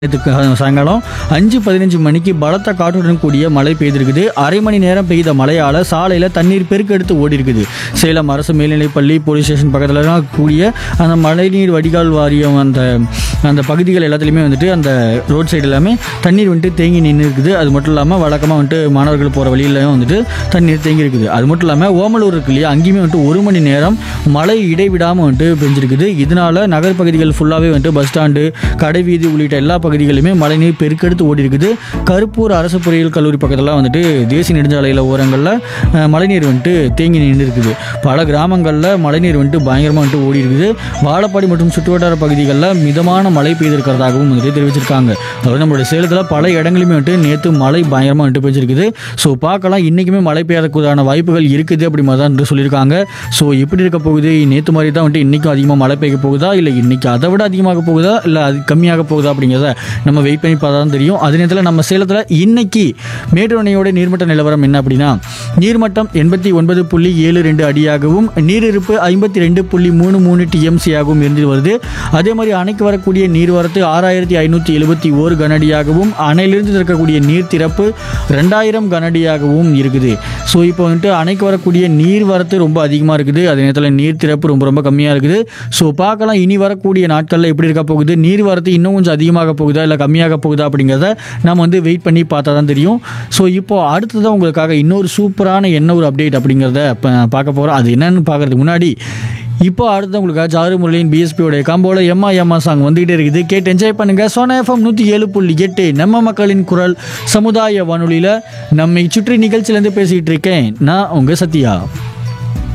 நேற்று சாயங்காலம் அஞ்சு பதினஞ்சு மணிக்கு பலத்த காற்றுடன் கூடிய மழை பெய்திருக்குது அரை மணி நேரம் பெய்த மழையால் சாலையில் தண்ணீர் பெருக்கெடுத்து ஓடி இருக்குது சேலம் அரசு மேல்நிலைப்பள்ளி போலீஸ் ஸ்டேஷன் பக்கத்தில் கூடிய அந்த மழைநீர் வடிகால் வாரியம் அந்த அந்த பகுதிகள் எல்லாத்துலேயுமே வந்துட்டு அந்த ரோட் சைடு எல்லாமே தண்ணீர் வந்துட்டு தேங்கி நின்று இருக்குது அது மட்டும் இல்லாமல் வழக்கமாக வந்துட்டு மாணவர்கள் போகிற வழியிலையும் வந்துட்டு தண்ணீர் தேங்கி இருக்குது அது மட்டும் இல்லாமல் ஓமலூர் இருக்கு இல்லையா அங்கேயுமே வந்துட்டு ஒரு மணி நேரம் மழை இடைவிடாமல் வந்துட்டு பெஞ்சிருக்குது இதனால நகர் பகுதிகள் ஃபுல்லாகவே வந்துட்டு பஸ் ஸ்டாண்டு கடை வீதி உள்ளிட்ட எல்லா பகுதிகளிலுமே மழைநீர் பெருக்கெடுத்து ஓடி இருக்குது கருப்பூர் அரசு பொறியியல் கல்லூரி பக்கத்தில் வந்துட்டு தேசிய நெடுஞ்சாலையில் ஓரங்களில் அஹ், மழைநீர் வந்துட்டு தேங்கி நின்று இருக்குது பல கிராமங்களில் மழைநீர் வந்துட்டு பயங்கரமாக வந்துட்டு ஓடி இருக்குது வாழப்பாடி மற்றும் சுற்றுவட்டார பகுதிகளில் மிதமான மழை பெய்திருக்கிறதாகவும் வந்துட்டு தெரிவிச்சிருக்காங்க அதாவது நம்மளுடைய சேலத்தில் பல இடங்களிலுமே வந்துட்டு நேற்று மழை பயங்கரமாக வந்துட்டு பெய்ஞ்சிருக்குது ஸோ பார்க்கலாம் இன்றைக்குமே மழை பெய்யறதுக்கான வாய்ப்புகள் இருக்குது அப்படி மாதிரி தான் வந்துட்டு சொல்லியிருக்காங்க ஸோ எப்படி இருக்க போகுது நேற்று மாதிரி தான் வந்துட்டு இன்றைக்கும் அதிகமாக மழை பெய்ய போகுதா இல்லை இன்றைக்கி அதை விட அதிகமாக போகுதா இல்லை அது கம்மியாக போகுதா அப்படிங்கிறத நம்ம வெயிட் பண்ணி பார்த்தா தான் தெரியும் அதே நேரத்தில் நம்ம சேலத்தில் இன்னைக்கு மேட்டூர் அணையோட நீர்மட்ட நிலவரம் என்ன அப்படின்னா நீர்மட்டம் எண்பத்தி ஒன்பது புள்ளி ஏழு ரெண்டு அடியாகவும் நீரிருப்பு ஐம்பத்தி ரெண்டு புள்ளி மூணு மூணு டிஎம்சியாகவும் இருந்து வருது அதே மாதிரி அணைக்கு வரக்கூடிய நீர்வரத்து ஆறாயிரத்தி ஐநூற்றி எழுபத்தி ஓரு கனஅடியாகவும் அணையிலிருந்து திறக்கக்கூடிய நீர் திறப்பு ரெண்டாயிரம் கனஅடியாகவும் இருக்குது ஸோ இப்போ வந்துட்டு அணைக்கு வரக்கூடிய நீர் வரத்து ரொம்ப அதிகமாக இருக்குது அதே நேரத்தில் நீர் திறப்பு ரொம்ப ரொம்ப கம்மியாக இருக்குது ஸோ பார்க்கலாம் இனி வரக்கூடிய நாட்களில் எப்படி இருக்க போகுது நீர் வரத்து இன்னும் கொஞ்சம் அதிகமாக போகுதா இல்லை கம்மியாக போகுதா அப்படிங்கிறத நம்ம வந்து வெயிட் பண்ணி பார்த்தா தான் தெரியும் ஸோ இப்போ அடுத்ததான் உங்களுக்காக இன்னொரு சூப்பரான என்ன ஒரு அப்டேட் அப்படிங்கிறத இப்போ பார்க்க போகிறோம் அது என்னன்னு பார்க்கறதுக்கு முன்னாடி இப்போ அடுத்து உங்களுக்காக ஜாரு முரளியின் பிஎஸ்பியோடைய காம்போல எம்மா எம்மா சாங் வந்துகிட்டே இருக்குது கேட்டு என்ஜாய் பண்ணுங்க சோனா எஃப்எம் நூற்றி ஏழு புள்ளி எட்டு நம்ம மக்களின் குரல் சமுதாய வானொலியில் நம்மை சுற்றி நிகழ்ச்சியிலேருந்து பேசிகிட்டு இருக்கேன் நான் உங்கள் சத்யா